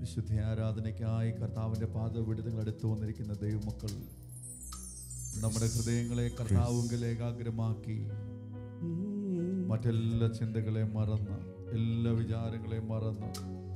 വിശുദ്ധ ആരാധനയ്ക്കായി കർത്താവിൻ്റെ പാദവിടുതങ്ങൾ അടുത്തു വന്നിരിക്കുന്ന ദൈവമക്കൾ നമ്മുടെ ഹൃദയങ്ങളെ കർത്താവുങ്കിൽ ഏകാഗ്രമാക്കി മറ്റെല്ലാ ചിന്തകളെ മറന്ന് എല്ലാ വിചാരങ്ങളെയും മറന്ന്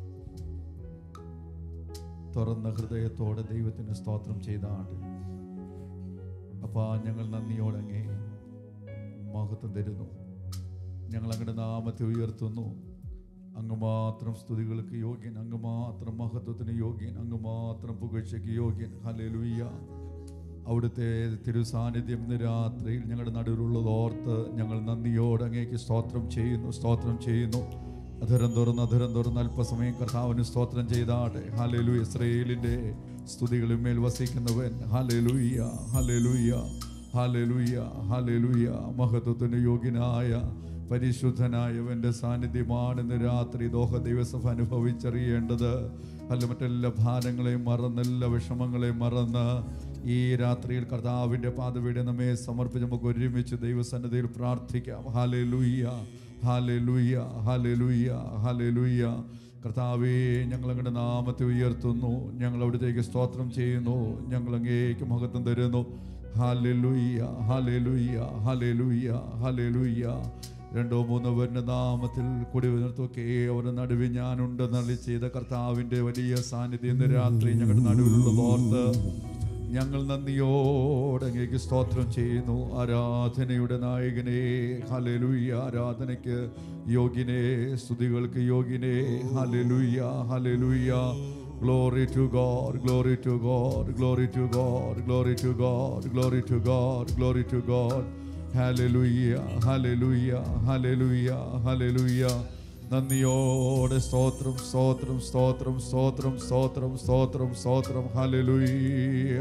തുറന്ന ഹൃദയത്തോടെ ദൈവത്തിന് സ്തോത്രം ചെയ്താണ് അപ്പാ ഞങ്ങൾ നന്ദിയോടങ്ങേ മഹത്വം തരുന്നു ഞങ്ങൾ അങ്ങയുടെ നാമത്തെ ഉയർത്തുന്നു അങ്ങ് മാത്രം സ്തുതികൾക്ക് യോഗ്യൻ അങ്ങ് മാത്രം മഹത്വത്തിന് യോഗ്യൻ അങ്ങ് മാത്രം പുകഴ്ചയ്ക്ക് യോഗ്യൻ ഹല്ലേലൂയ അവിടുത്തെ തിരുസാന്നിധ്യം ഇന്ന് രാത്രിയിൽ ഞങ്ങളുടെ നടുവിലുള്ളത് ഓർത്ത് ഞങ്ങൾ നന്ദിയോടെ അങ്ങേക്ക് സ്തോത്രം ചെയ്യുന്നു സ്തോത്രം ചെയ്യുന്നു അധരം തുറന്ന് അധരം തുറന്ന് അല്പസമയം കർത്താവിന് സ്തോത്രം ചെയ്താട്ടെ ഹാലേലു ഇസ്രയേലിൻ്റെ സ്തുതികളിൽ മേൽ വസിക്കുന്നവൻ ഹാലേലൂയ ഹാലേലൂയ ഹാലേലൂയ ഹാലേലൂയ മഹത്വത്തിന് യോഗ്യനായ പരിശുദ്ധനായവന്റെ സാന്നിധ്യമാണ് ഇന്ന് രാത്രി ദോഹ ദിവസം അനുഭവിച്ചറിയേണ്ടത് അല്ല മറ്റെല്ലാ ഭാരങ്ങളെയും മറന്ന് എല്ലാ വിഷമങ്ങളെയും മറന്ന് ഈ രാത്രിയിൽ കർത്താവിൻ്റെ പാതവീടെ നമ്മെ സമർപ്പിച്ച് നമുക്ക് ഒരുമിച്ച് ദൈവസന്നിധിയിൽ പ്രാർത്ഥിക്കാം ഹാലേ ലൂയ്യ ഹാലേ ലൂയ്യ ഹാലേ ലൂയ്യ ഹാലേ ലൂയ്യ കർത്താവേ ഞങ്ങൾ അങ്ങയുടെ നാമത്തെ ഉയർത്തുന്നു ഞങ്ങൾ അവിടത്തേക്ക് സ്തോത്രം ചെയ്യുന്നു ഞങ്ങൾ അങ്ങേക്ക് മഹത്വം തരുന്നു ഹാലലുയ്യ ഹാലലുയ്യ ഹാലലുയ്യ ഹാലലുയ്യ രണ്ടോ മൂന്നോ പേരുടെ നാമത്തിൽ കൂടി നിർത്തുകയൊക്കെ അവരുടെ നടുവിൽ ഞാനുണ്ടെന്ന് അള്ളി ചെയ്ത കർത്താവിൻ്റെ വലിയ സാന്നിധ്യം ഇന്ന് രാത്രി ഞങ്ങളുടെ നടുവിലുള്ള ഓർത്ത് ഞങ്ങൾ നന്ദിയോടെ അങ്ങേക്ക് സ്തോത്രം ചെയ്യുന്നു ആരാധനയുടെ നായകനെ ഹലലുയ്യ ആരാധനയ്ക്ക് യോഗ്യനെ സ്തുതികൾക്ക് യോഗ്യനെ ഹലലുയ്യ ഹലലുയ്യ Glory to God, glory to God, glory to God, glory to God, glory to God, glory to God. Hallelujah, hallelujah, hallelujah, hallelujah. നന്ദിയോടെ സ്തോത്രം സ്തോത്രം സ്തോത്രം സ്തോത്രം സ്തോത്രം സ്തോത്രം സ്തോത്രം ഹലലുയ്യ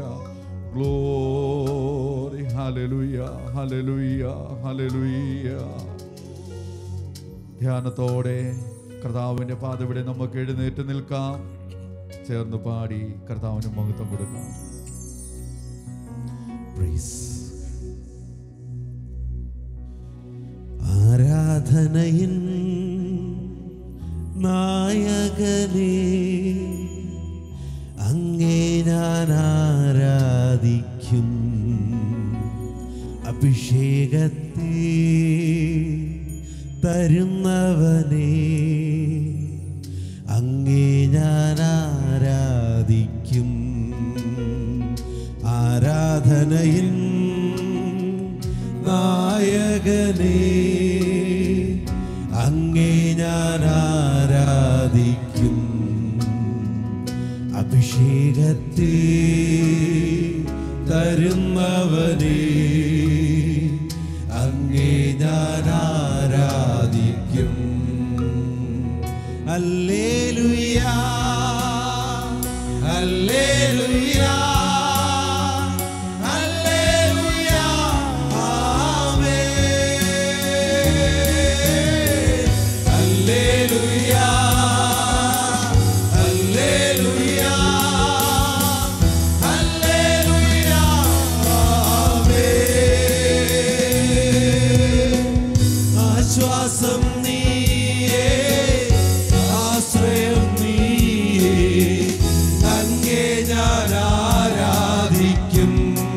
ഗ്ലോറി ഹലലുയ്യ ഹലലുയ്യ ഹലലുയ്യ ധ്യാനത്തോടെ കർത്താവിൻ്റെ പാതവിടെ നമുക്ക് എഴുന്നേറ്റ് നിൽക്കാം ചേർന്ന് പാടി കർത്താവിന് മഹത്വം കൊടുക്കാം ആരാധനയിൻ നായകനെ അങ്ങേ ഞാൻ ആരാധിക്കും അഭിഷേകത്തെ തരുന്നവനെ അങ്ങേ ഞാൻ ആരാധിക്കും ആരാധനയിൽ നായകനെ അങ്ങേ ഞാൻ ആരാധിക്കും അഭിഷേകത്തെ തരുന്നവനെ അങ്ങേ ഞാൻ ആരാധിക്കും അല്ലേലുയാ അല്ലേലുയാ അല്ലേലുയാ ആമേൻ അല്ലേലുയാ അല്ലേലുയാ അല്ലേലുയാ ആമേൻ ആശ്വാസം നീയേ ആശ്രയം നീയേ അങ്ങേ ഞാൻ ആരാധിക്കും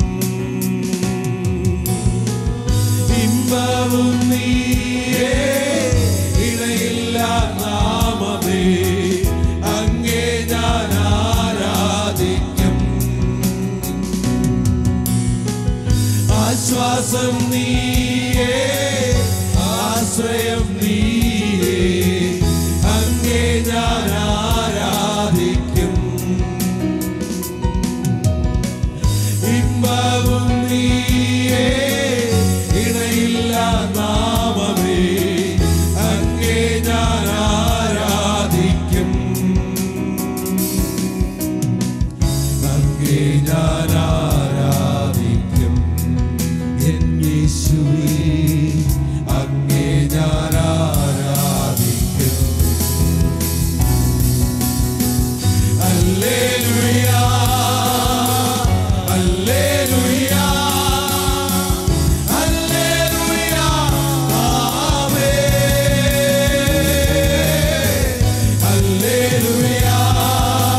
ഇമ്പവും നീയേ ഇണയില്ല നാമമേ അങ്ങേ ഞാൻ ആരാധിക്കും ആശ്വാസം നീയേ ആശ്രയം നീയേ അങ്ങേ ഞാൻ ആരാധിക്കും ഇമ്പവും നീയേ ഇണയില്ല നാമമേ അങ്ങേ ഞാൻ ആരാധിക്കും അങ്ങേ ഞാൻ ആരാധിക്കും എൻ യേശുവേ അങ്ങേ ഞാൻ ആരാധിക്കും ഹല്ലേലൂയാ ഹല്ലേലൂയാ ഹല്ലേലൂയാ ആമേൻ ഹല്ലേലൂയാ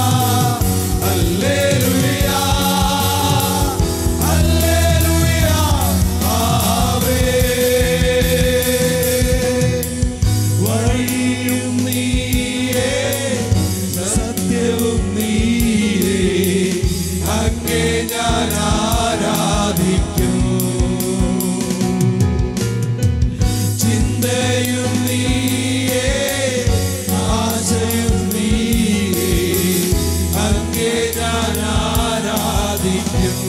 ഞാൻ ആരാധിക്കും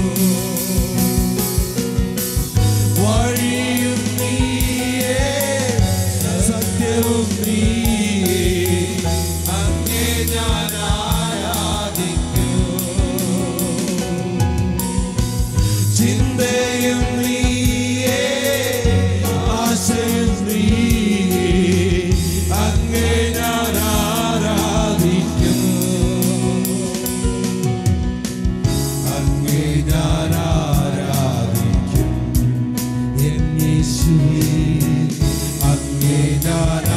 വഴിയും നീയേ സത്യവും നീയേ അങ്ങേ ഞാൻ ആരാധിക്കും ചിന്തയും നീയേ ആശയും നീയേ അങ്ങേ ഞാൻ ആരാധിക്കും അങ്ങേ ഞാൻ ആരാധിക്കും എൻ യേശുവേ അങ്ങേ ഞാൻ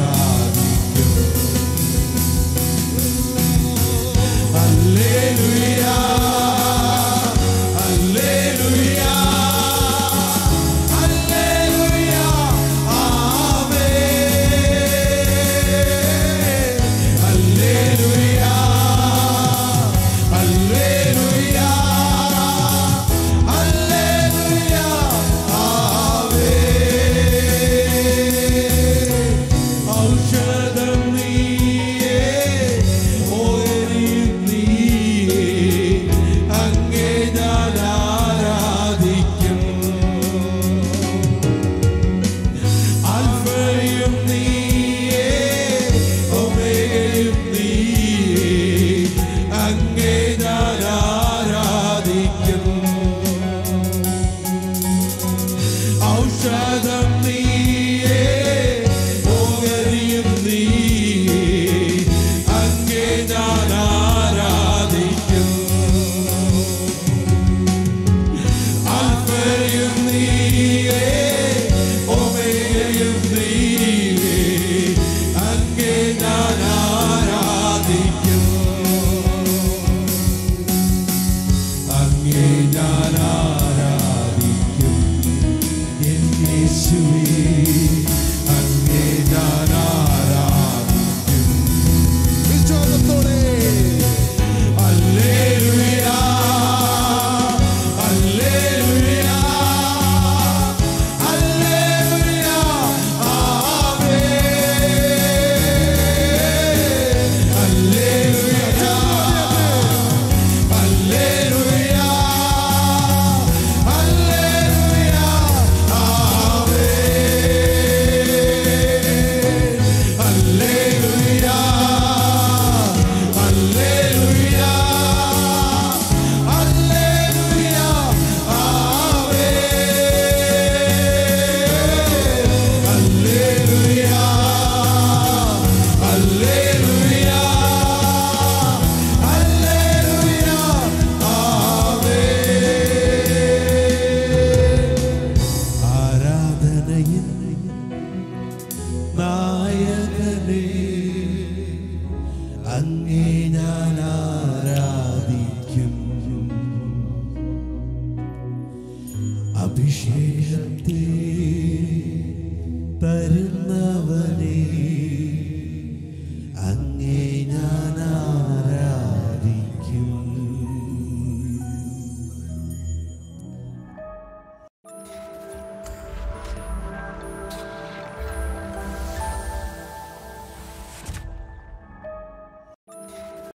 ആരാധിക്കും ഹല്ലേലൂയ